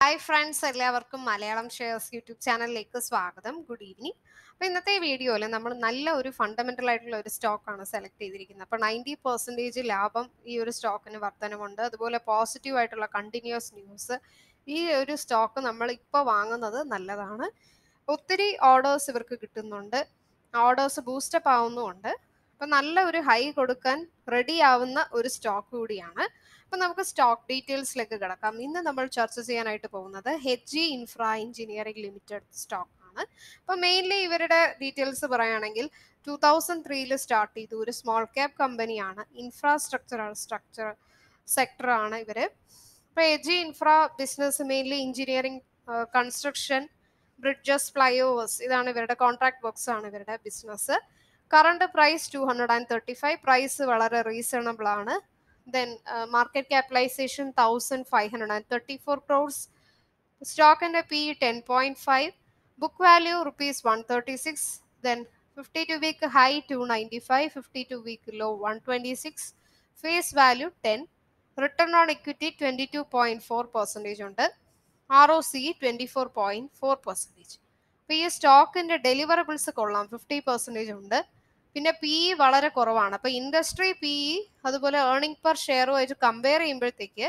hi friends എല്ലാവർക്കും Malayalam shares YouTube ചാനലിലേക്ക് സ്വാഗതം ഗുഡ് ഈവനിങ് അപ്പോൾ ഇന്നത്തെ വീഡിയോയിൽ നമ്മൾ നല്ല ഒരു ഫണ്ടമെന്റൽ ആയിട്ടുള്ള ഒരു സ്റ്റോക്കാണ് സെലക്ട് ചെയ്തിരിക്കുന്നത് അപ്പോൾ നയൻറ്റി പെർസെൻറ്റേജ് ലാഭം ഈ ഒരു സ്റ്റോക്കിന് വർധനമുണ്ട് അതുപോലെ പോസിറ്റീവ് ആയിട്ടുള്ള കണ്ടിന്യൂസ് ന്യൂസ് ഈ ഒരു സ്റ്റോക്ക് നമ്മൾ ഇപ്പോൾ വാങ്ങുന്നത് നല്ലതാണ് ഒത്തിരി ഓർഡേഴ്സ് ഇവർക്ക് കിട്ടുന്നുണ്ട് ഓർഡേഴ്സ് ബൂസ്റ്റപ്പ് ആവുന്നുമുണ്ട് അപ്പം നല്ല ഒരു ഹൈ കൊടുക്കാൻ റെഡി ആവുന്ന ഒരു സ്റ്റോക്ക് കൂടിയാണ് അപ്പം നമുക്ക് സ്റ്റോക്ക് ഡീറ്റെയിൽസിലേക്ക് കിടക്കാം ഇന്ന് നമ്മൾ ചർച്ച ചെയ്യാനായിട്ട് പോകുന്നത് H G infra engineering limited stock ആണ് അപ്പം മെയിൻലി ഇവരുടെ ഡീറ്റെയിൽസ് പറയുകയാണെങ്കിൽ ടൂ തൗസൻഡ് ത്രീയിൽ സ്റ്റാർട്ട് ചെയ്തു ഒരു സ്മോൾ ക്യാപ് കമ്പനിയാണ് ഇൻഫ്രാസ്ട്രക്ചർ സ്ട്രക്ചർ സെക്ടറാണ് ഇവർ ഇപ്പോൾ H G infra business mainly engineering construction bridges flyovers ഇതാണ് ഇവരുടെ കോൺട്രാക്ട് ബോക്സ് ആണ് ഇവരുടെ business current price two hundred and thirty five price വളരെ റീസണബിൾ ആണ് then market capitalisation thousand five hundred and thirty four crores സ്റ്റോക്കിൻ്റെ P ten point five book value rupees one thirty six then fifty two week high two ninety five fifty two week low one twenty six face value ten return on equity twenty two point four percentage ഉണ്ട് R O C twenty four point four percentage അപ്പോൾ ഈ സ്റ്റോക്കിൻ്റെ deliverables കൊള്ളാം fifty percentage ഉണ്ട് പിന്നെ P E വളരെ കുറവാണ് അപ്പോൾ ഇൻഡസ്ട്രി പി ഇ അതുപോലെ ഏർണിംഗ് പെർ ഷെയറുമായിട്ട് കമ്പയർ ചെയ്യുമ്പോഴത്തേക്ക്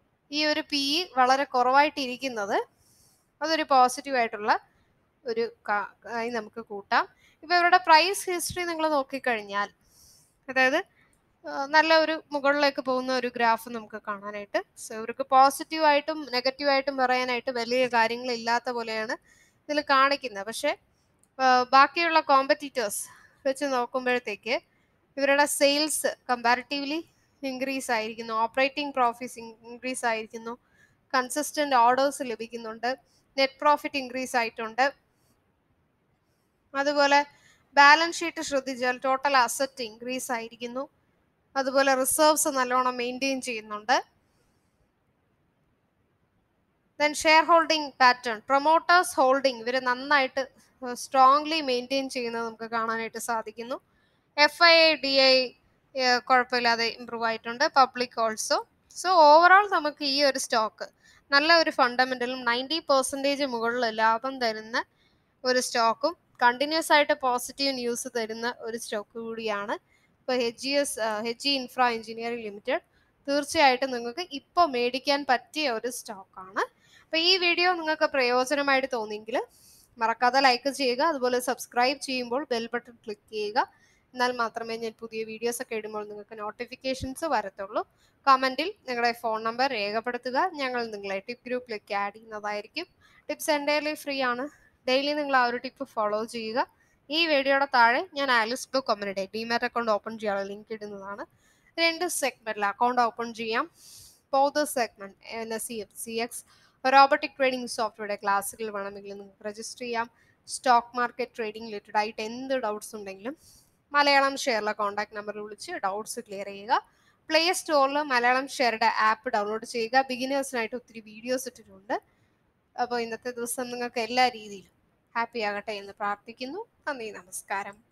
ഈ ഒരു പി ഇ വളരെ കുറവായിട്ട് ഇരിക്കുന്നത് അതൊരു പോസിറ്റീവ് ആയിട്ടുള്ള ഒരു ആയി നമുക്ക് കൂട്ടാം ഇപ്പോൾ ഇവരുടെ പ്രൈസ് ഹിസ്റ്ററി നിങ്ങൾ നോക്കിക്കഴിഞ്ഞാൽ അതായത് നല്ല ഒരു മുകളിലേക്ക് പോകുന്ന ഒരു ഗ്രാഫ് നമുക്ക് കാണാനായിട്ട് സോ ഇവർക്ക് പോസിറ്റീവായിട്ടും നെഗറ്റീവായിട്ടും പറയാനായിട്ട് വലിയ കാര്യങ്ങളില്ലാത്ത പോലെയാണ് ഇതിൽ കാണിക്കുന്നത് പക്ഷേ ബാക്കിയുള്ള കോമ്പറ്റീറ്റേഴ്സ് വെച്ച് നോക്കുമ്പോഴത്തേക്ക് ഇവരുടെ സെയിൽസ് കമ്പാരിറ്റീവ്ലി ഇൻക്രീസ് ആയിരിക്കുന്നു ഓപ്പറേറ്റിംഗ് പ്രോഫിറ്റ്സ് ഇൻക്രീസ് ആയിരിക്കുന്നു കൺസിസ്റ്റന്റ് ഓർഡേഴ്സ് ലഭിക്കുന്നുണ്ട് നെറ്റ് പ്രോഫിറ്റ് ഇൻക്രീസ് ആയിട്ടുണ്ട് അതുപോലെ ബാലൻസ് ഷീറ്റ് ശ്രദ്ധിച്ചാൽ ടോട്ടൽ അസറ്റ് ഇൻക്രീസ് ആയിരിക്കുന്നു അതുപോലെ റിസർവ്സ് നല്ലോണം മെയിൻറ്റെയിൻ ചെയ്യുന്നുണ്ട് then share holding pattern promoters holding ഇവർ നന്നായിട്ട് സ്ട്രോങ്ലി മെയിൻറ്റെയിൻ ചെയ്യുന്നത് നമുക്ക് കാണാനായിട്ട് സാധിക്കുന്നു എഫ് ഐ ഡി ഐ കുഴപ്പമില്ലാതെ ഇമ്പ്രൂവ് ആയിട്ടുണ്ട് പബ്ലിക് ഓൾസോ സോ ഓവറോൾ നമുക്ക് ഈ ഒരു സ്റ്റോക്ക് നല്ല ഒരു ഫണ്ടമെന്റലും നയൻറ്റി പെർസെൻറ്റേജ് മുകളിൽ ലാഭം തരുന്ന ഒരു സ്റ്റോക്കും കണ്ടിന്യൂസ് ആയിട്ട് പോസിറ്റീവ് ന്യൂസ് തരുന്ന ഒരു സ്റ്റോക്ക് കൂടിയാണ് ഇപ്പോൾ H G S H G infra engineering limited തീർച്ചയായിട്ടും നിങ്ങൾക്ക് ഇപ്പോൾ മേടിക്കാൻ പറ്റിയ ഒരു സ്റ്റോക്കാണ് അപ്പോൾ ഈ വീഡിയോ നിങ്ങൾക്ക് പ്രയോജനമായിട്ട് തോന്നിയെങ്കിൽ മറക്കാതെ ലൈക്ക് ചെയ്യുക അതുപോലെ സബ്സ്ക്രൈബ് ചെയ്യുമ്പോൾ ബെൽ ബട്ടൺ ക്ലിക്ക് ചെയ്യുക എന്നാൽ മാത്രമേ ഞാൻ പുതിയ വീഡിയോസ് ഒക്കെ ഇടുമ്പോൾ നിങ്ങൾക്ക് നോട്ടിഫിക്കേഷൻസ് വരത്തുള്ളൂ കമൻറ്റിൽ നിങ്ങളുടെ ഫോൺ നമ്പർ രേഖപ്പെടുത്തുക ഞങ്ങൾ നിങ്ങളെ ടിപ്പ് ഗ്രൂപ്പിലേക്ക് ആഡ് ചെയ്യുന്നതായിരിക്കും ടിപ്സ് എൻ്റയർലി ഫ്രീ ആണ് ഡെയിലി നിങ്ങൾ ആ ഒരു ടിപ്പ് ഫോളോ ചെയ്യുക ഈ വീഡിയോയുടെ താഴെ ഞാൻ Alice Blue community demat account open ചെയ്യാനുള്ള ലിങ്ക് ഇടുന്നതാണ് രണ്ട് സെഗ്മെന്റിൽ അക്കൗണ്ട് ഓപ്പൺ ചെയ്യാം both segment N S C F C X robotic trading സോഫ്റ്റ്വെയറുടെ ക്ലാസ്സുകൾ വേണമെങ്കിൽ നിങ്ങൾക്ക് രജിസ്റ്റർ ചെയ്യാം സ്റ്റോക്ക് മാർക്കറ്റ് ട്രേഡിംഗ് റിലേറ്റഡ് ആയിട്ട് എന്ത് ഡൗട്ട്സ് ഉണ്ടെങ്കിലും മലയാളം ഷെയറിലെ കോൺടാക്ട് നമ്പറിൽ വിളിച്ച് ഡൗട്ട്സ് ക്ലിയർ ചെയ്യുക പ്ലേ സ്റ്റോറിൽ മലയാളം ഷെയറുടെ ആപ്പ് ഡൗൺലോഡ് ചെയ്യുക ബിഗിനേഴ്സിനായിട്ട് ഒത്തിരി വീഡിയോസ് ഇട്ടിട്ടുണ്ട് അപ്പോൾ ഇന്നത്തെ ദിവസം നിങ്ങൾക്ക് എല്ലാ രീതിയിലും ഹാപ്പി ആകട്ടെ എന്ന് പ്രാർത്ഥിക്കുന്നു നന്ദി നമസ്കാരം